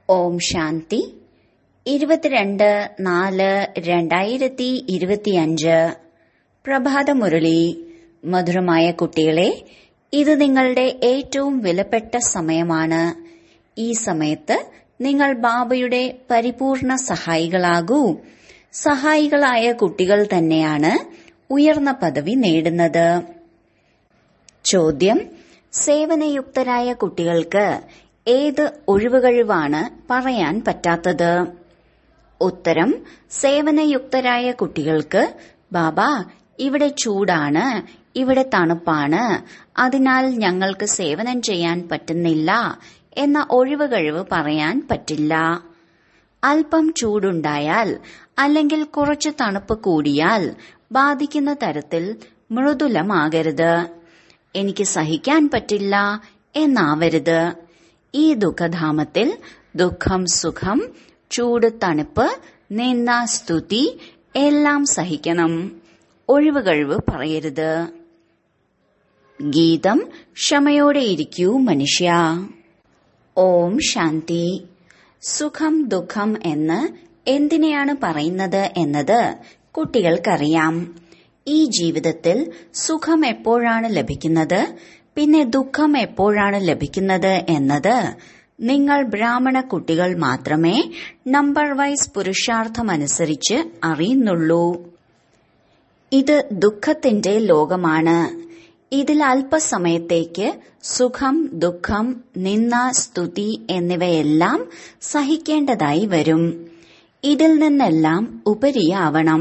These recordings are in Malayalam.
ഓം ശാന്തി ഇരുപത്തിരണ്ട് നാല് രണ്ടായിരത്തി ഇരുപത്തിയഞ്ച് പ്രഭാതമുരളി മധുരമായ കുട്ടികളെ ഇത് നിങ്ങളുടെ ഏറ്റവും വിലപ്പെട്ട സമയമാണ് ഈ സമയത്ത് നിങ്ങൾ ബാബയുടെ പരിപൂർണ സഹായികളാകൂ സഹായികളായ കുട്ടികൾ തന്നെയാണ് ഉയർന്ന പദവി നേടുന്നത് ചോദ്യം സേവനയുക്തരായ കുട്ടികൾക്ക് ഏത് ഒഴിവുകഴിവാണ് പറയാൻ പറ്റാത്തത് ഉത്തരം സേവനയുക്തരായ കുട്ടികൾക്ക് ബാബ ഇവിടെ ചൂടാണ് ഇവിടെ തണുപ്പാണ് അതിനാൽ ഞങ്ങൾക്ക് സേവനം ചെയ്യാൻ പറ്റുന്നില്ല എന്ന ഒഴിവുകഴിവ് പറയാൻ പറ്റില്ല അല്പം ചൂടുണ്ടായാൽ അല്ലെങ്കിൽ കുറച്ച് തണുപ്പ് കൂടിയാൽ ബാധിക്കുന്ന തരത്തിൽ മൃദുലമാകരുത് എനിക്ക് സഹിക്കാൻ പറ്റില്ല എന്നാവരുത് ഈ ദുഃഖധാമത്തിൽ ദുഃഖം സുഖം ചൂട് തണുപ്പ് നിന്ന സ്തുതി എല്ലാം സഹിക്കണം ഒഴിവുകഴിവ് പറയരുത് ഗീതം ക്ഷമയോടെ ഇരിക്കൂ മനുഷ്യ ഓം ശാന്തി സുഖം ദുഃഖം എന്ന് എന്തിനെയാണ് പറയുന്നത് എന്നത് കുട്ടികൾക്കറിയാം ഈ ജീവിതത്തിൽ സുഖം എപ്പോഴാണ് ലഭിക്കുന്നത് പിന്നെ ദുഃഖം എപ്പോഴാണ് ലഭിക്കുന്നത് എന്നത് നിങ്ങൾ ബ്രാഹ്മണ കുട്ടികൾ മാത്രമേ നമ്പർ വൈസ് പുരുഷാർത്ഥമനുസരിച്ച് അറിയുന്നുള്ളൂ ഇത് ദുഃഖത്തിന്റെ ലോകമാണ് ഇതിൽ അല്പസമയത്തേക്ക് സുഖം ദുഃഖം നിന്ന സ്തുതി എന്നിവയെല്ലാം സഹിക്കേണ്ടതായി വരും ഇതിൽ നിന്നെല്ലാം ഉപരിയാവണം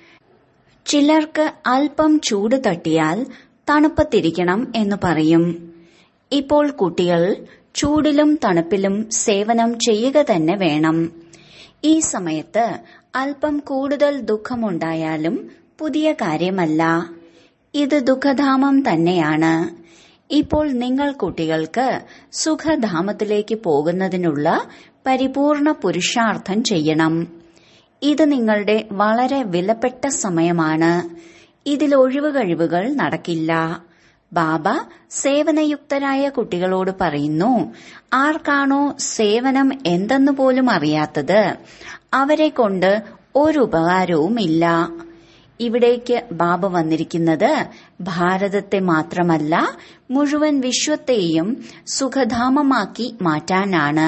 ചിലർക്ക് അല്പം ചൂട് തട്ടിയാൽ തണുപ്പത്തിരിക്കണം എന്ന് പറയും ഇപ്പോൾ കുട്ടികൾ ചൂടിലും തണുപ്പിലും സേവനം ചെയ്യുക തന്നെ വേണം ഈ സമയത്ത് അല്പം കൂടുതൽ ദുഃഖമുണ്ടായാലും പുതിയ കാര്യമല്ല ഇത് ദുഃഖധാമം തന്നെയാണ് ഇപ്പോൾ നിങ്ങൾ കുട്ടികൾക്ക് സുഖധാമത്തിലേക്ക് പോകുന്നതിനുള്ള പരിപൂർണ പുരുഷാർത്ഥം ചെയ്യണം ഇത് നിങ്ങളുടെ വളരെ വിലപ്പെട്ട സമയമാണ് ഇതിൽ ഒഴിവുകഴിവുകൾ നടക്കില്ല ബാബ സേവനയുക്തരായ കുട്ടികളോട് പറയുന്നു ആർക്കാണോ സേവനം എന്തെന്ന് പോലും അറിയാത്തത് അവരെ കൊണ്ട് ഒരു ഉപകാരവുമില്ല ഇവിടേക്ക് ബാബ വന്നിരിക്കുന്നത് ഭാരതത്തെ മാത്രമല്ല മുഴുവൻ വിശ്വത്തെയും സുഖധാമമാക്കി മാറ്റാനാണ്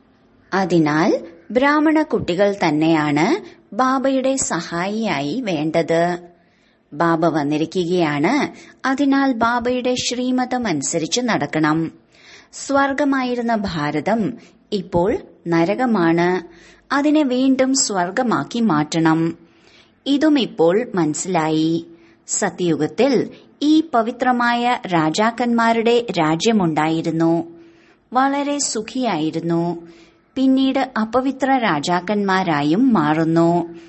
അതിനാൽ ബ്രാഹ്മണ കുട്ടികൾ തന്നെയാണ് ബാബയുടെ സഹായിയായി വേണ്ടത് ബാബ വന്നിരിക്കുകയാണ് അതിനാൽ ബാബയുടെ ശ്രീമതം അനുസരിച്ച് നടക്കണം സ്വർഗമായിരുന്ന ഭാരതം ഇപ്പോൾ നരകമാണ് അതിനെ വീണ്ടും സ്വർഗമാക്കി മാറ്റണം ഇതും ഇപ്പോൾ മനസ്സിലായി സത്യയുഗത്തിൽ ഈ പവിത്രമായ രാജാക്കന്മാരുടെ രാജ്യമുണ്ടായിരുന്നു വളരെ സുഖിയായിരുന്നു പിന്നീട് അപവിത്ര രാജാക്കന്മാരായും മാറുന്നു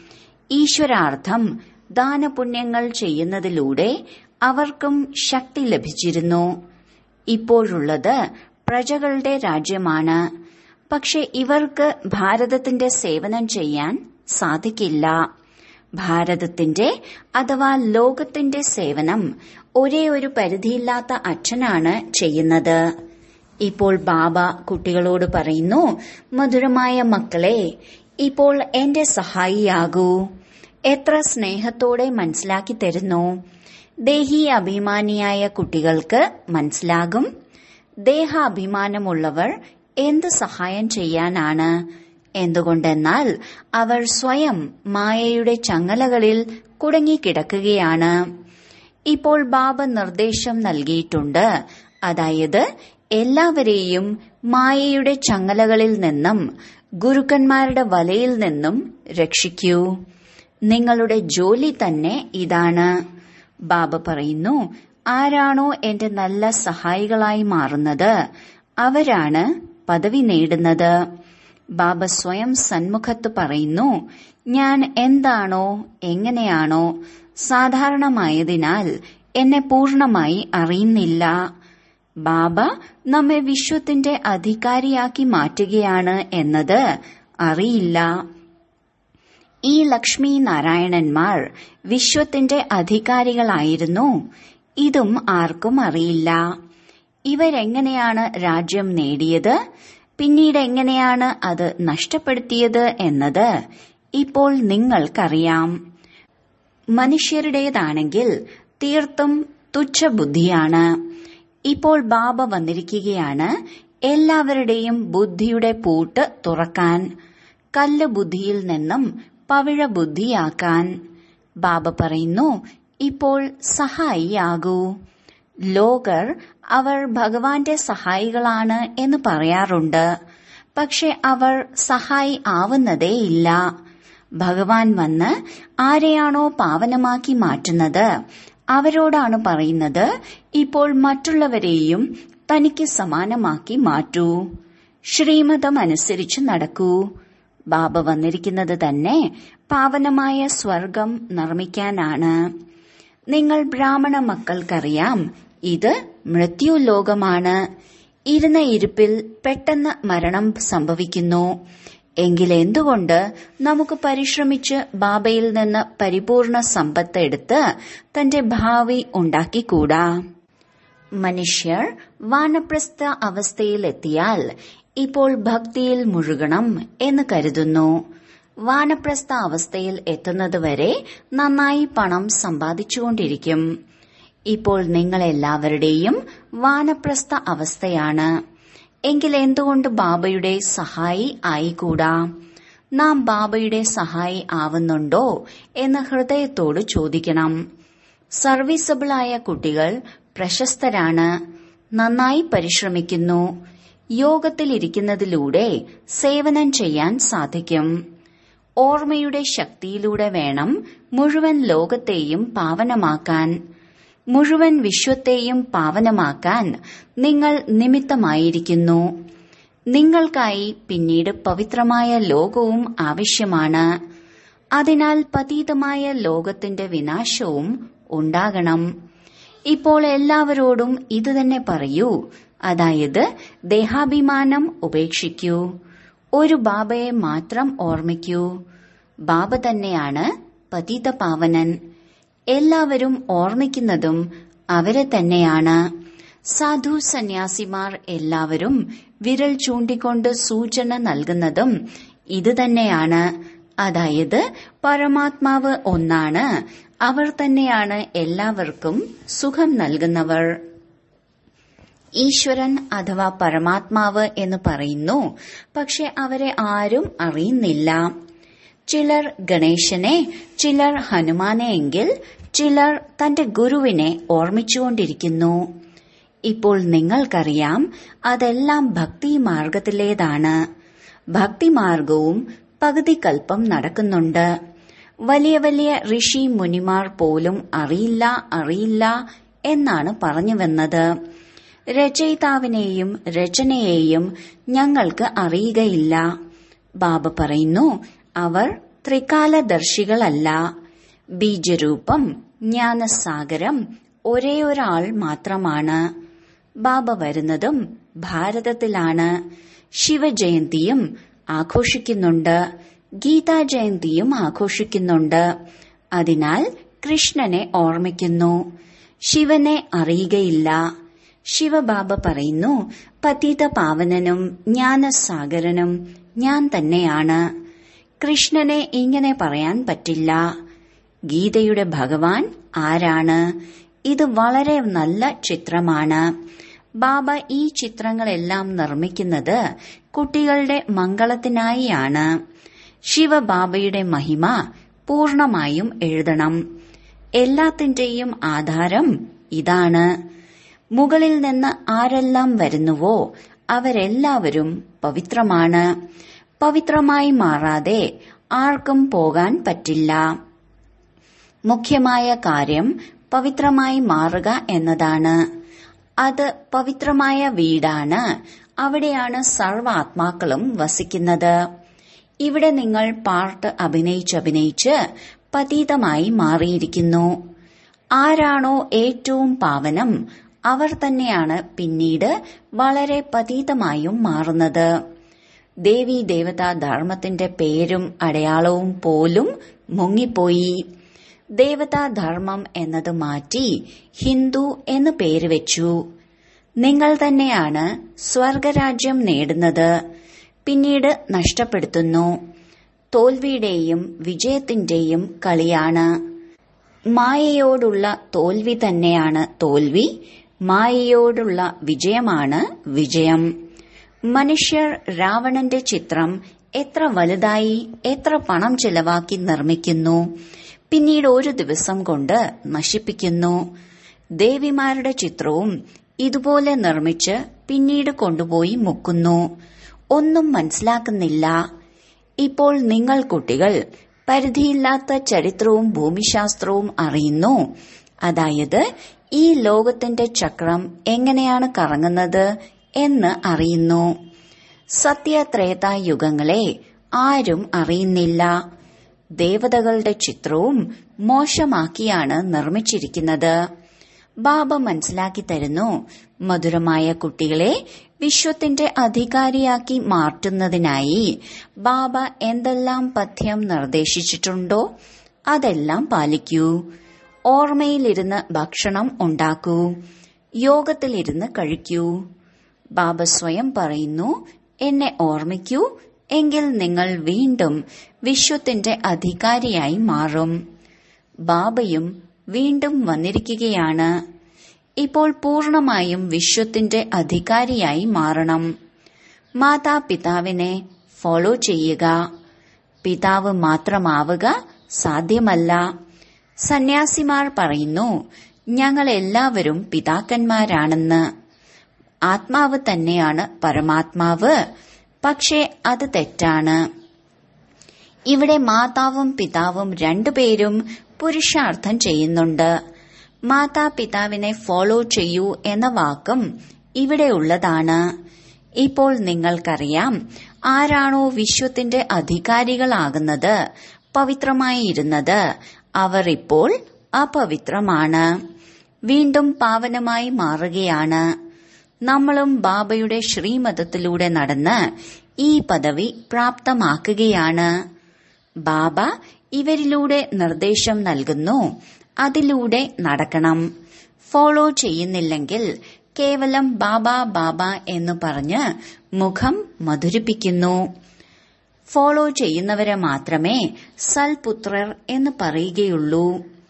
ഈശ്വരാർത്ഥം ദാനപുണ്യങ്ങൾ ചെയ്യുന്നതിലൂടെ അവർക്കും ശക്തി ലഭിച്ചിരുന്നു ഇപ്പോഴുള്ളത് പ്രജകളുടെ രാജ്യമാണ് പക്ഷെ ഇവർക്ക് ഭാരതത്തിന്റെ സേവനം ചെയ്യാൻ സാധിക്കില്ല ഭാരതത്തിന്റെ അഥവാ ലോകത്തിന്റെ സേവനം ഒരേ ഒരു പരിധിയില്ലാത്ത അച്ഛനാണ് ചെയ്യുന്നത് ഇപ്പോൾ ബാബ കുട്ടികളോട് പറയുന്നു മധുരമായ മക്കളെ ഇപ്പോൾ എന്റെ സഹായിയാകൂ എത്ര സ്നേഹത്തോടെ മനസ്സിലാക്കി തരുന്നു ദേഹി അഭിമാനിയായ കുട്ടികൾക്ക് മനസ്സിലാകും ദേഹാഭിമാനമുള്ളവർ എന്ത് സഹായം ചെയ്യാനാണ് എന്തുകൊണ്ടെന്നാൽ അവർ സ്വയം മായയുടെ ചങ്ങലകളിൽ കുടുങ്ങിക്കിടക്കുകയാണ് ഇപ്പോൾ ബാബ നിർദ്ദേശം നൽകിയിട്ടുണ്ട് അതായത് എല്ലാവരെയും മായയുടെ ചങ്ങലകളിൽ നിന്നും ഗുരുക്കന്മാരുടെ വലയിൽ നിന്നും രക്ഷിക്കൂ നിങ്ങളുടെ ജോലി തന്നെ ഇതാണ് ബാബ പറയുന്നു ആരാണോ എന്റെ നല്ല സഹായികളായി മാറുന്നത് അവരാണ് പദവി നേടുന്നത് ബാബ സ്വയം സന്മുഖത്ത് പറയുന്നു ഞാൻ എന്താണോ എങ്ങനെയാണോ സാധാരണമായതിനാൽ എന്നെ പൂർണമായി അറിയുന്നില്ല ബാബ നമ്മെ വിശ്വത്തിന്റെ അധികാരിയാക്കി മാറ്റുകയാണ് എന്നത് അറിയില്ല ഈ ലക്ഷ്മി നാരായണന്മാർ വിശ്വത്തിന്റെ അധികാരികളായിരുന്നു ഇതും ആർക്കും അറിയില്ല ഇവരെങ്ങനെയാണ് രാജ്യം നേടിയത് പിന്നീട് എങ്ങനെയാണ് അത് നഷ്ടപ്പെടുത്തിയത് എന്നത് ഇപ്പോൾ നിങ്ങൾക്കറിയാം മനുഷ്യരുടേതാണെങ്കിൽ തീർത്തും തുച്ഛബുദ്ധിയാണ് ഇപ്പോൾ ബാബ വന്നിരിക്കുകയാണ് എല്ലാവരുടെയും ബുദ്ധിയുടെ പൂട്ട് തുറക്കാൻ കല്ല് ബുദ്ധിയിൽ നിന്നും പവിഴ ബുദ്ധിയാക്കാൻ ബാബ പറയുന്നു ഇപ്പോൾ സഹായിയാകൂ ലോകർ അവർ ഭഗവാന്റെ സഹായികളാണ് എന്ന് പറയാറുണ്ട് പക്ഷെ അവർ സഹായി ആവുന്നതേയില്ല ഭഗവാൻ വന്ന് ആരെയാണോ പാവനമാക്കി മാറ്റുന്നത് അവരോടാണ് പറയുന്നത് ഇപ്പോൾ മറ്റുള്ളവരെയും തനിക്ക് സമാനമാക്കി മാറ്റൂ ശ്രീമതം അനുസരിച്ച് നടക്കൂ ബാബ വന്നിരിക്കുന്നത് തന്നെ പാവനമായ സ്വർഗം നിർമ്മിക്കാനാണ് നിങ്ങൾ ബ്രാഹ്മണ മക്കൾക്കറിയാം ഇത് മൃത്യുലോകമാണ് ഇരുന്ന ഇരിപ്പിൽ പെട്ടെന്ന് മരണം സംഭവിക്കുന്നു എങ്കിൽ എന്തുകൊണ്ട് നമുക്ക് പരിശ്രമിച്ച് ബാബയിൽ നിന്ന് പരിപൂർണ സമ്പത്ത് എടുത്ത് തന്റെ ഭാവി ഉണ്ടാക്കിക്കൂടാ മനുഷ്യർ വാനപ്രസ്ഥ അവസ്ഥയിലെത്തിയാൽ ഇപ്പോൾ ഭക്തിയിൽ മുഴുകണം എന്ന് കരുതുന്നു വാനപ്രസ്ഥ അവസ്ഥയിൽ എത്തുന്നതുവരെ നന്നായി പണം സമ്പാദിച്ചുകൊണ്ടിരിക്കും ഇപ്പോൾ നിങ്ങളെല്ലാവരുടെയും വാനപ്രസ്ഥ അവസ്ഥയാണ് എങ്കിൽ എന്തുകൊണ്ട് ബാബയുടെ സഹായി ആയിക്കൂടാ നാം ബാബയുടെ സഹായി ആവുന്നുണ്ടോ എന്ന് ഹൃദയത്തോട് ചോദിക്കണം സർവീസബിളായ കുട്ടികൾ പ്രശസ്തരാണ് നന്നായി പരിശ്രമിക്കുന്നു യോഗത്തിലിരിക്കുന്നതിലൂടെ സേവനം ചെയ്യാൻ സാധിക്കും ഓർമ്മയുടെ ശക്തിയിലൂടെ വേണം മുഴുവൻ ലോകത്തെയും പാവനമാക്കാൻ മുഴുവൻ വിശ്വത്തെയും പാവനമാക്കാൻ നിങ്ങൾ നിമിത്തമായിരിക്കുന്നു നിങ്ങൾക്കായി പിന്നീട് പവിത്രമായ ലോകവും ആവശ്യമാണ് അതിനാൽ പതീതമായ ലോകത്തിന്റെ വിനാശവും ഉണ്ടാകണം ഇപ്പോൾ എല്ലാവരോടും ഇതുതന്നെ പറയൂ അതായത് ദേഹാഭിമാനം ഉപേക്ഷിക്കൂ ഒരു ബാബയെ മാത്രം ഓർമ്മിക്കൂ ബാബ തന്നെയാണ് പതിത പാവനൻ എല്ലാവരും ഓർമ്മിക്കുന്നതും അവരെ തന്നെയാണ് സാധു സന്യാസിമാർ എല്ലാവരും വിരൽ ചൂണ്ടിക്കൊണ്ട് സൂചന നൽകുന്നതും ഇതുതന്നെയാണ് അതായത് പരമാത്മാവ് ഒന്നാണ് അവർ തന്നെയാണ് എല്ലാവർക്കും സുഖം നൽകുന്നവർ ഈശ്വരൻ അഥവാ പരമാത്മാവ് എന്ന് പറയുന്നു പക്ഷെ അവരെ ആരും അറിയുന്നില്ല ചിലർ ഗണേശനെ ചിലർ ഹനുമാനെ എങ്കിൽ ചിലർ തന്റെ ഗുരുവിനെ ഓർമ്മിച്ചുകൊണ്ടിരിക്കുന്നു ഇപ്പോൾ നിങ്ങൾക്കറിയാം അതെല്ലാം ഭക്തി മാർഗത്തിലേതാണ് ഭക്തിമാർഗവും പകുതി കൽപ്പം നടക്കുന്നുണ്ട് വലിയ വലിയ ഋഷി മുനിമാർ പോലും അറിയില്ല അറിയില്ല എന്നാണ് പറഞ്ഞു വന്നത് രചയിതാവിനെയും രചനയെയും ഞങ്ങൾക്ക് അറിയുകയില്ല ബാബ പറയുന്നു അവർ ത്രികാലദർശികളല്ല ബീജരൂപം ജ്ഞാനസാഗരം ഒരേ ഒരാൾ മാത്രമാണ് ബാബ വരുന്നതും ഭാരതത്തിലാണ് ശിവജയന്തിയും ആഘോഷിക്കുന്നുണ്ട് ഗീതാ ജയന്തിയും ആഘോഷിക്കുന്നുണ്ട് അതിനാൽ കൃഷ്ണനെ ഓർമ്മിക്കുന്നു ശിവനെ അറിയുകയില്ല ശിവബാബ പറയുന്നു പതിത പാവനനും ജ്ഞാനസാഗരനും ഞാൻ തന്നെയാണ് കൃഷ്ണനെ ഇങ്ങനെ പറയാൻ പറ്റില്ല ഗീതയുടെ ഭഗവാൻ ആരാണ് ഇത് വളരെ നല്ല ചിത്രമാണ് ബാബ ഈ ചിത്രങ്ങളെല്ലാം നിർമ്മിക്കുന്നത് കുട്ടികളുടെ മംഗളത്തിനായിയാണ് ശിവബാബയുടെ മഹിമ പൂർണമായും എഴുതണം എല്ലാത്തിന്റെയും ആധാരം ഇതാണ് മുകളിൽ നിന്ന് ആരെല്ലാം വരുന്നുവോ അവരെല്ലാവരും പവിത്രമാണ് പവിത്രമായി മാറാതെ ആർക്കും പോകാൻ പറ്റില്ല മുഖ്യമായ കാര്യം പവിത്രമായി മാറുക എന്നതാണ് അത് പവിത്രമായ വീടാണ് അവിടെയാണ് സർവ ആത്മാക്കളും വസിക്കുന്നത് ഇവിടെ നിങ്ങൾ പാർട്ട് അഭിനയിച്ചഭിനയിച്ച് പതീതമായി മാറിയിരിക്കുന്നു ആരാണോ ഏറ്റവും പാവനം അവർ തന്നെയാണ് പിന്നീട് വളരെ പതീതമായും മാറുന്നത് ദേവി ദേവതാ ധർമ്മത്തിന്റെ പേരും അടയാളവും പോലും മുങ്ങിപ്പോയി ദേവതാധർമ്മം എന്നത് മാറ്റി ഹിന്ദു എന്ന് പേര് വെച്ചു നിങ്ങൾ തന്നെയാണ് സ്വർഗരാജ്യം നേടുന്നത് പിന്നീട് നഷ്ടപ്പെടുത്തുന്നു തോൽവിയുടെയും വിജയത്തിന്റെയും കളിയാണ് മായയോടുള്ള തോൽവി തന്നെയാണ് തോൽവി മായയോടുള്ള വിജയമാണ് വിജയം മനുഷ്യർ രാവണന്റെ ചിത്രം എത്ര വലുതായി എത്ര പണം ചെലവാക്കി നിർമ്മിക്കുന്നു പിന്നീട് ഒരു ദിവസം കൊണ്ട് നശിപ്പിക്കുന്നു ദേവിമാരുടെ ചിത്രവും ഇതുപോലെ നിർമ്മിച്ച് പിന്നീട് കൊണ്ടുപോയി മുക്കുന്നു ഒന്നും മനസ്സിലാക്കുന്നില്ല ഇപ്പോൾ നിങ്ങൾ കുട്ടികൾ പരിധിയില്ലാത്ത ചരിത്രവും ഭൂമിശാസ്ത്രവും അറിയുന്നു അതായത് ഈ ലോകത്തിന്റെ ചക്രം എങ്ങനെയാണ് കറങ്ങുന്നത് എന്ന് അറിയുന്നു സത്യത്രേത യുഗങ്ങളെ ആരും അറിയുന്നില്ല ദേവതകളുടെ ചിത്രവും മോശമാക്കിയാണ് നിർമ്മിച്ചിരിക്കുന്നത് ബാബ മനസ്സിലാക്കി തരുന്നു മധുരമായ കുട്ടികളെ വിശ്വത്തിന്റെ അധികാരിയാക്കി മാറ്റുന്നതിനായി ബാബ എന്തെല്ലാം പഥ്യം നിർദ്ദേശിച്ചിട്ടുണ്ടോ അതെല്ലാം പാലിക്കൂ ഓർമ്മയിലിരുന്ന് ഭക്ഷണം ഉണ്ടാക്കൂ യോഗത്തിലിരുന്ന് കഴിക്കൂ ബാബ സ്വയം പറയുന്നു എന്നെ ഓർമ്മിക്കൂ എങ്കിൽ നിങ്ങൾ വീണ്ടും വിശ്വത്തിന്റെ അധികാരിയായി മാറും ബാബയും വീണ്ടും വന്നിരിക്കുകയാണ് ഇപ്പോൾ പൂർണമായും വിശ്വത്തിന്റെ അധികാരിയായി മാറണം മാതാപിതാവിനെ ഫോളോ ചെയ്യുക പിതാവ് മാത്രമാവുക സാധ്യമല്ല സന്യാസിമാർ പറയുന്നു ഞങ്ങൾ എല്ലാവരും പിതാക്കന്മാരാണെന്ന് ആത്മാവ് തന്നെയാണ് പരമാത്മാവ് പക്ഷേ അത് തെറ്റാണ് ഇവിടെ മാതാവും പിതാവും രണ്ടുപേരും പുരുഷാർത്ഥം ചെയ്യുന്നുണ്ട് മാതാപിതാവിനെ ഫോളോ ചെയ്യൂ എന്ന വാക്കും ഇവിടെയുള്ളതാണ് ഇപ്പോൾ നിങ്ങൾക്കറിയാം ആരാണോ വിശ്വത്തിന്റെ അധികാരികളാകുന്നത് പവിത്രമായി ഇരുന്നത് അവർ ഇപ്പോൾ അപവിത്രമാണ് വീണ്ടും പാവനമായി മാറുകയാണ് നമ്മളും ബാബയുടെ ശ്രീമതത്തിലൂടെ നടന്ന് ഈ പദവി പ്രാപ്തമാക്കുകയാണ് ബാബ ഇവരിലൂടെ നിർദ്ദേശം നൽകുന്നു അതിലൂടെ നടക്കണം ഫോളോ ചെയ്യുന്നില്ലെങ്കിൽ കേവലം ബാബ ബാബ എന്ന് പറഞ്ഞ് മുഖം മധുരിപ്പിക്കുന്നു ഫോളോ ചെയ്യുന്നവരെ മാത്രമേ സൽപുത്രർ എന്ന് പറയുകയുള്ളൂ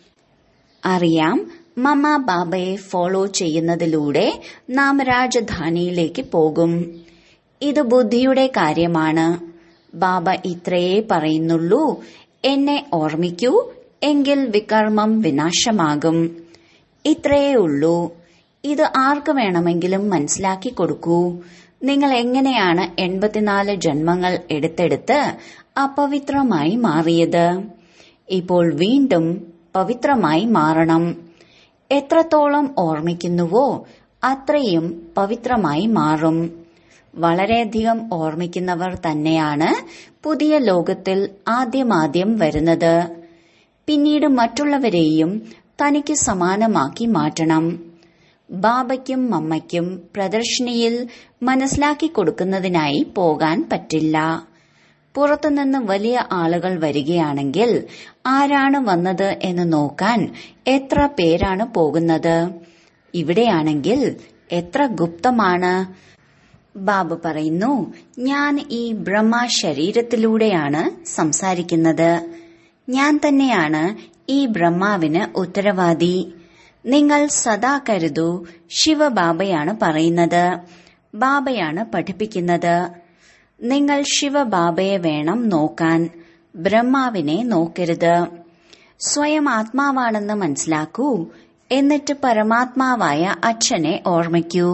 അറിയാം മമ ബാബയെ ഫോളോ ചെയ്യുന്നതിലൂടെ നാം രാജധാനിയിലേക്ക് പോകും ഇത് ബുദ്ധിയുടെ കാര്യമാണ് ബാബ ഇത്രയേ പറയുന്നുള്ളൂ എന്നെ ഓർമ്മിക്കൂ എങ്കിൽ വികർമ്മം വിനാശമാകും ഇത്രയേ ഉള്ളൂ ഇത് ആർക്ക് വേണമെങ്കിലും മനസ്സിലാക്കി കൊടുക്കൂ നിങ്ങൾ എങ്ങനെയാണ് എൺപത്തിനാല് ജന്മങ്ങൾ എടുത്തെടുത്ത് അപവിത്രമായി മാറിയത് ഇപ്പോൾ വീണ്ടും പവിത്രമായി മാറണം എത്രത്തോളം ഓർമ്മിക്കുന്നുവോ അത്രയും പവിത്രമായി മാറും വളരെയധികം ഓർമ്മിക്കുന്നവർ തന്നെയാണ് പുതിയ ലോകത്തിൽ ആദ്യമാദ്യം വരുന്നത് പിന്നീട് മറ്റുള്ളവരെയും തനിക്ക് സമാനമാക്കി മാറ്റണം ബാബയ്ക്കും മമ്മയ്ക്കും പ്രദർശിനിയിൽ മനസ്സിലാക്കി കൊടുക്കുന്നതിനായി പോകാൻ പറ്റില്ല പുറത്തുനിന്ന് വലിയ ആളുകൾ വരികയാണെങ്കിൽ ആരാണ് വന്നത് എന്ന് നോക്കാൻ എത്ര പേരാണ് പോകുന്നത് ഇവിടെയാണെങ്കിൽ എത്ര ഗുപ്തമാണ് ബാബു പറയുന്നു ഞാൻ ഈ ബ്രഹ്മ ശരീരത്തിലൂടെയാണ് സംസാരിക്കുന്നത് ഞാൻ തന്നെയാണ് ഈ ബ്രഹ്മാവിന് ഉത്തരവാദി നിങ്ങൾ സദാ കരുതൂ ശിവബാബയാണ് പറയുന്നത് ബാബയാണ് പഠിപ്പിക്കുന്നത് നിങ്ങൾ ശിവബാബയെ വേണം നോക്കാൻ ബ്രഹ്മാവിനെ നോക്കരുത് സ്വയം ആത്മാവാണെന്ന് മനസ്സിലാക്കൂ എന്നിട്ട് പരമാത്മാവായ അച്ഛനെ ഓർമ്മിക്കൂ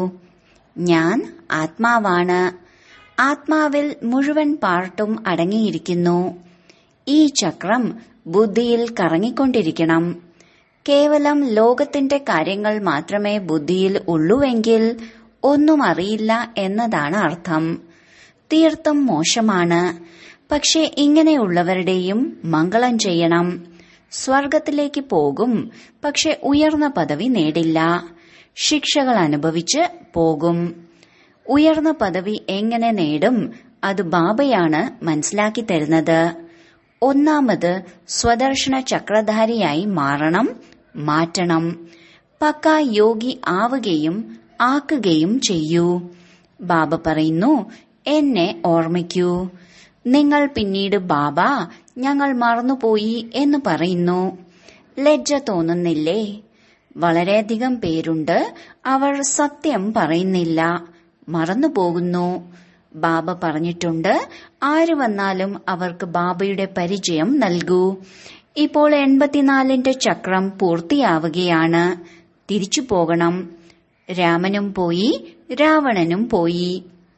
ഞാൻ ആത്മാവാണ് ആത്മാവിൽ മുഴുവൻ പാർട്ടും അടങ്ങിയിരിക്കുന്നു ഈ ചക്രം ബുദ്ധിയിൽ കറങ്ങിക്കൊണ്ടിരിക്കണം കേവലം ലോകത്തിന്റെ കാര്യങ്ങൾ മാത്രമേ ബുദ്ധിയിൽ ഉള്ളുവെങ്കിൽ ഒന്നും അറിയില്ല എന്നതാണ് അർത്ഥം തീർത്തും മോശമാണ് പക്ഷെ ഇങ്ങനെയുള്ളവരുടെയും മംഗളം ചെയ്യണം സ്വർഗത്തിലേക്ക് പോകും പക്ഷെ ഉയർന്ന പദവി നേടില്ല ശിക്ഷകൾ അനുഭവിച്ച് പോകും ഉയർന്ന പദവി എങ്ങനെ നേടും അത് ബാബയാണ് മനസ്സിലാക്കി തരുന്നത് ഒന്നാമത് സ്വദർശന ചക്രധാരിയായി മാറണം മാറ്റണം പക്ക യോഗി ആവുകയും ആക്കുകയും ചെയ്യൂ ബാബ പറയുന്നു എന്നെ ഓർമ്മിക്കൂ നിങ്ങൾ പിന്നീട് ബാബ ഞങ്ങൾ മറന്നുപോയി എന്ന് പറയുന്നു ലജ്ജ തോന്നുന്നില്ലേ വളരെയധികം പേരുണ്ട് അവർ സത്യം പറയുന്നില്ല മറന്നുപോകുന്നു ബാബ പറഞ്ഞിട്ടുണ്ട് ആര് വന്നാലും അവർക്ക് ബാബയുടെ പരിചയം നൽകൂ ഇപ്പോൾ എൺപത്തിനാലിന്റെ ചക്രം പൂർത്തിയാവുകയാണ് തിരിച്ചു പോകണം രാമനും പോയി രാവണനും പോയി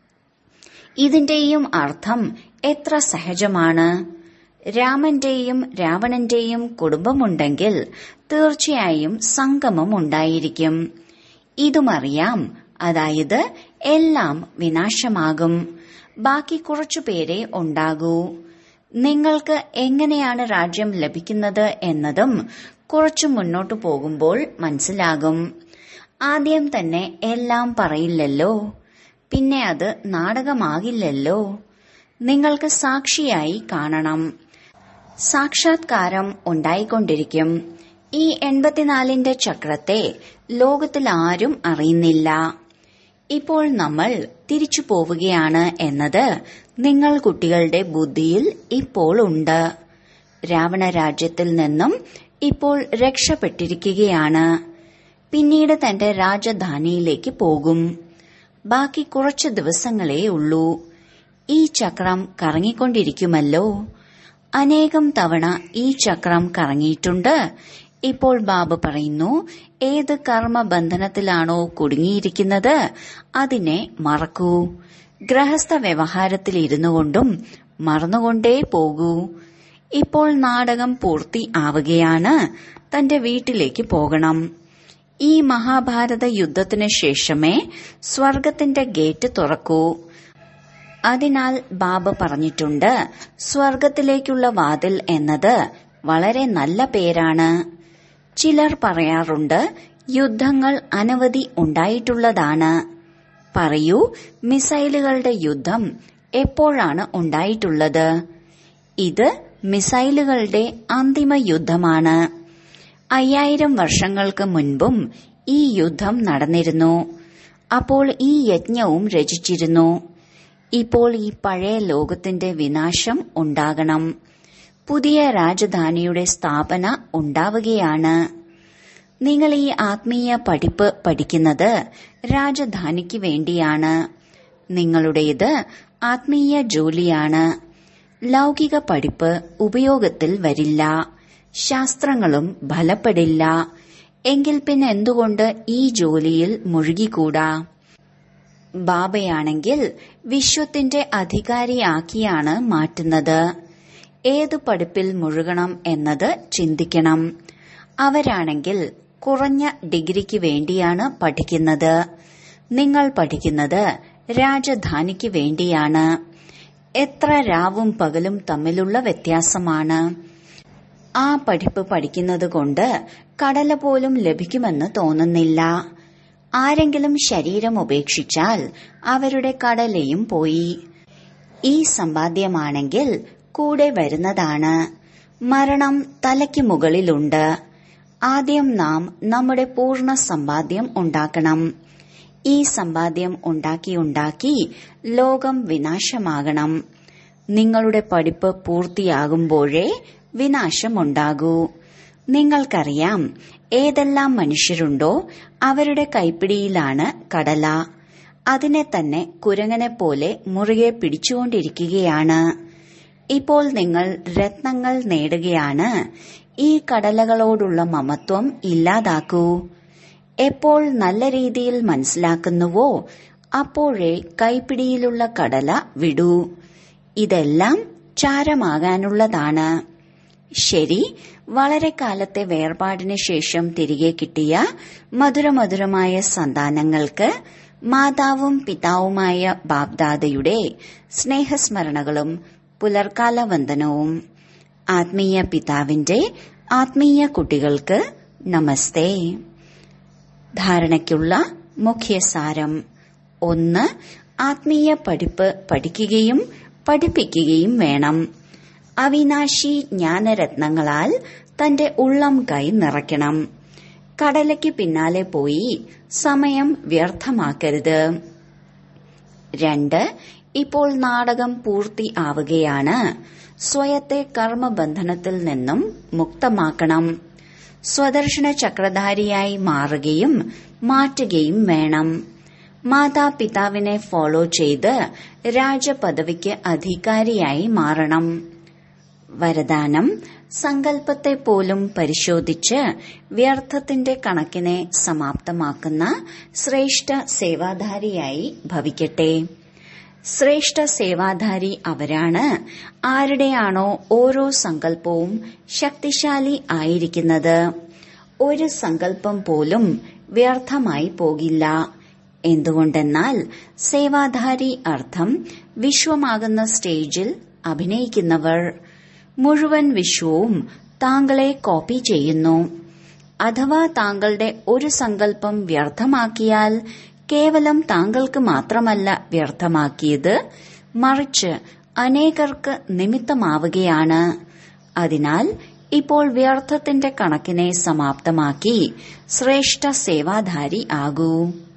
ഇതിന്റെയും അർത്ഥം എത്ര സഹജമാണ് രാമന്റെയും രാവണന്റെയും കുടുംബമുണ്ടെങ്കിൽ തീർച്ചയായും സംഗമം ഉണ്ടായിരിക്കും ഇതുമറിയാം അതായത് എല്ലാം വിനാശമാകും ബാക്കി കുറച്ചുപേരെ ഉണ്ടാകൂ നിങ്ങൾക്ക് എങ്ങനെയാണ് രാജ്യം ലഭിക്കുന്നത് എന്നതും കുറച്ചു മുന്നോട്ടു പോകുമ്പോൾ മനസ്സിലാകും ആദ്യം തന്നെ എല്ലാം പറയില്ലല്ലോ പിന്നെ അത് നാടകമാകില്ലല്ലോ നിങ്ങൾക്ക് സാക്ഷിയായി കാണണം സാക്ഷാത്കാരം ഉണ്ടായിക്കൊണ്ടിരിക്കും ഈ എൺപത്തിനാലിന്റെ ചക്രത്തെ ലോകത്തിൽ ആരും അറിയുന്നില്ല ഇപ്പോൾ നമ്മൾ തിരിച്ചു പോവുകയാണ് എന്നത് നിങ്ങൾ കുട്ടികളുടെ ബുദ്ധിയിൽ ഇപ്പോൾ ഉണ്ട് രാവണ രാജ്യത്തിൽ നിന്നും ഇപ്പോൾ രക്ഷപ്പെട്ടിരിക്കുകയാണ് പിന്നീട് തന്റെ രാജധാനിയിലേക്ക് പോകും ബാക്കി കുറച്ച് ദിവസങ്ങളേ ഉള്ളൂ ഈ ചക്രം കറങ്ങിക്കൊണ്ടിരിക്കുമല്ലോ അനേകം തവണ ഈ ചക്രം കറങ്ങിയിട്ടുണ്ട് ഇപ്പോൾ ബാബു പറയുന്നു ഏത് കർമ്മബന്ധനത്തിലാണോ കുടുങ്ങിയിരിക്കുന്നത് അതിനെ മറക്കൂ ഗൃഹസ്ഥ വ്യവഹാരത്തിൽ ഇരുന്നു കൊണ്ടും മറന്നുകൊണ്ടേ പോകൂ ഇപ്പോൾ നാടകം പൂർത്തി ആവുകയാണ് തന്റെ വീട്ടിലേക്ക് പോകണം ഈ മഹാഭാരത യുദ്ധത്തിന് ശേഷമേ സ്വർഗത്തിന്റെ ഗേറ്റ് തുറക്കൂ അതിനാൽ ബാബ പറഞ്ഞിട്ടുണ്ട് സ്വർഗത്തിലേക്കുള്ള വാതിൽ എന്നത് വളരെ നല്ല പേരാണ് ചിലർ പറയാറുണ്ട് യുദ്ധങ്ങൾ അനവധി ഉണ്ടായിട്ടുള്ളതാണ് പറയൂ മിസൈലുകളുടെ യുദ്ധം എപ്പോഴാണ് ഉണ്ടായിട്ടുള്ളത് ഇത് മിസൈലുകളുടെ അന്തിമ യുദ്ധമാണ് അയ്യായിരം വർഷങ്ങൾക്ക് മുൻപും ഈ യുദ്ധം നടന്നിരുന്നു അപ്പോൾ ഈ യജ്ഞവും രചിച്ചിരുന്നു ഇപ്പോൾ ഈ പഴയ ലോകത്തിന്റെ വിനാശം ഉണ്ടാകണം പുതിയ രാജധാനിയുടെ സ്ഥാപന ഉണ്ടാവുകയാണ് നിങ്ങൾ ഈ ആത്മീയ പഠിപ്പ് പഠിക്കുന്നത് രാജധാനിക്ക് വേണ്ടിയാണ് നിങ്ങളുടേത് ആത്മീയ ജോലിയാണ് ലൗകിക പഠിപ്പ് ഉപയോഗത്തിൽ വരില്ല ശാസ്ത്രങ്ങളും ഫലപ്പെടില്ല എങ്കിൽ പിന്നെ എന്തുകൊണ്ട് ഈ ജോലിയിൽ മുഴുകിക്കൂടാ ബാബയാണെങ്കിൽ വിശ്വത്തിന്റെ അധികാരിയാക്കിയാണ് മാറ്റുന്നത് ഏത് പഠിപ്പിൽ മുഴുകണം എന്നത് ചിന്തിക്കണം അവരാണെങ്കിൽ കുറഞ്ഞ ഡിഗ്രിക്ക് വേണ്ടിയാണ് പഠിക്കുന്നത് നിങ്ങൾ പഠിക്കുന്നത് രാജധാനിക്ക് വേണ്ടിയാണ് എത്ര രാവും പകലും തമ്മിലുള്ള വ്യത്യാസമാണ് ആ പഠിപ്പ് പഠിക്കുന്നത് കൊണ്ട് കടല പോലും ലഭിക്കുമെന്ന് തോന്നുന്നില്ല ആരെങ്കിലും ശരീരം ഉപേക്ഷിച്ചാൽ അവരുടെ കടലയും പോയി ഈ സമ്പാദ്യമാണെങ്കിൽ കൂടെ വരുന്നതാണ് മരണം തലയ്ക്ക് മുകളിലുണ്ട് ആദ്യം നാം നമ്മുടെ പൂർണ്ണ സമ്പാദ്യം ഉണ്ടാക്കണം ഈ സമ്പാദ്യം ഉണ്ടാക്കി ഉണ്ടാക്കി ലോകം വിനാശമാകണം നിങ്ങളുടെ പഠിപ്പ് പൂർത്തിയാകുമ്പോഴേ വിനാശമുണ്ടാകൂ നിങ്ങൾക്കറിയാം ഏതെല്ലാം മനുഷ്യരുണ്ടോ അവരുടെ കൈപ്പിടിയിലാണ് കടല അതിനെ തന്നെ കുരങ്ങനെ പോലെ മുറുകെ പിടിച്ചുകൊണ്ടിരിക്കുകയാണ് ഇപ്പോൾ നിങ്ങൾ രത്നങ്ങൾ നേടുകയാണ് ഈ കടലകളോടുള്ള മമത്വം ഇല്ലാതാക്കൂ എപ്പോൾ നല്ല രീതിയിൽ മനസ്സിലാക്കുന്നുവോ അപ്പോഴേ കൈപ്പിടിയിലുള്ള കടല വിടൂ ഇതെല്ലാം ചാരമാകാനുള്ളതാണ് ശരി വളരെ കാലത്തെ വേർപാടിന് ശേഷം തിരികെ കിട്ടിയ മധുരമധുരമായ സന്താനങ്ങൾക്ക് മാതാവും പിതാവുമായ ബാബ്ദാദയുടെ സ്നേഹസ്മരണകളും പുലർക്കാല വന്ദനവും ആത്മീയ പിതാവിന്റെ ആത്മീയ കുട്ടികൾക്ക് നമസ്തേ ധാരണയ്ക്കുള്ള മുഖ്യസാരം ഒന്ന് ആത്മീയ പഠിപ്പ് പഠിക്കുകയും പഠിപ്പിക്കുകയും വേണം അവിനാശി ജ്ഞാനരത്നങ്ങളാൽ തന്റെ ഉള്ളം കൈ നിറയ്ക്കണം കടലയ്ക്ക് പിന്നാലെ പോയി സമയം വ്യർത്ഥമാക്കരുത് രണ്ട് ഇപ്പോൾ നാടകം പൂർത്തി ആവുകയാണ് സ്വയത്തെ കർമ്മബന്ധനത്തിൽ നിന്നും മുക്തമാക്കണം സ്വദർശന ചക്രധാരിയായി മാറുകയും മാറ്റുകയും വേണം മാതാപിതാവിനെ ഫോളോ ചെയ്ത് രാജപദവിക്ക് അധികാരിയായി മാറണം വരദാനം സങ്കല്പത്തെ പോലും പരിശോധിച്ച് വ്യർത്ഥത്തിന്റെ കണക്കിനെ സമാപ്തമാക്കുന്ന ശ്രേഷ്ഠ സേവാധാരിയായി ഭവിക്കട്ടെ ശ്രേഷ്ഠ സേവാധാരി അവരാണ് ആരുടെയാണോ ഓരോ സങ്കല്പവും ശക്തിശാലി ആയിരിക്കുന്നത് ഒരു സങ്കല്പം പോലും വ്യർത്ഥമായി പോകില്ല എന്തുകൊണ്ടെന്നാൽ സേവാധാരി അർത്ഥം വിശ്വമാകുന്ന സ്റ്റേജിൽ അഭിനയിക്കുന്നവർ മുഴുവൻ വിശ്വവും താങ്കളെ കോപ്പി ചെയ്യുന്നു അഥവാ താങ്കളുടെ ഒരു സങ്കല്പം വ്യർത്ഥമാക്കിയാൽ കേവലം താങ്കൾക്ക് മാത്രമല്ല വ്യർത്ഥമാക്കിയത് മറിച്ച് അനേകർക്ക് നിമിത്തമാവുകയാണ് അതിനാൽ ഇപ്പോൾ വ്യർത്ഥത്തിന്റെ കണക്കിനെ സമാപ്തമാക്കി ശ്രേഷ്ഠ സേവാധാരി ആകൂ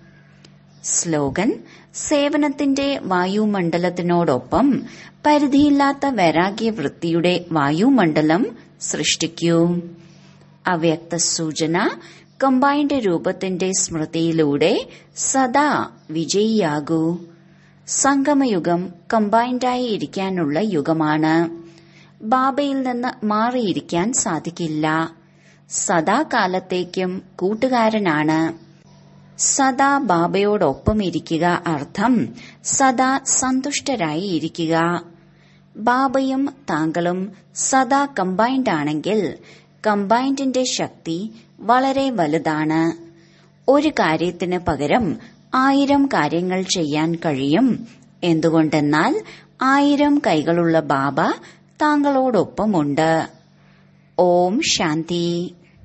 സ്ലോഗൻ സേവനത്തിന്റെ വായുമണ്ഡലത്തിനോടൊപ്പം പരിധിയില്ലാത്ത വൈരാഗ്യവൃത്തിയുടെ വായുമണ്ഡലം സൃഷ്ടിക്കൂ അവ്യക്ത സൂചന കമ്പൈൻഡ് രൂപത്തിന്റെ സ്മൃതിയിലൂടെ സദാ വിജയിയാകൂ സംഗമയുഗം കമ്പൈൻഡായി ഇരിക്കാനുള്ള യുഗമാണ് ബാബയിൽ നിന്ന് മാറിയിരിക്കാൻ സാധിക്കില്ല സദാകാലത്തേക്കും കൂട്ടുകാരനാണ് സദാ ബാബയോടൊപ്പം ഇരിക്കുക അർത്ഥം സദാ സന്തുഷ്ടരായി ഇരിക്കുക ബാബയും താങ്കളും സദാ കമ്പൈൻഡ് ആണെങ്കിൽ കമ്പൈൻഡിന്റെ ശക്തി വളരെ വലുതാണ് ഒരു കാര്യത്തിന് പകരം ആയിരം കാര്യങ്ങൾ ചെയ്യാൻ കഴിയും എന്തുകൊണ്ടെന്നാൽ ആയിരം കൈകളുള്ള ബാബ താങ്കളോടൊപ്പമുണ്ട് ഓം ശാന്തി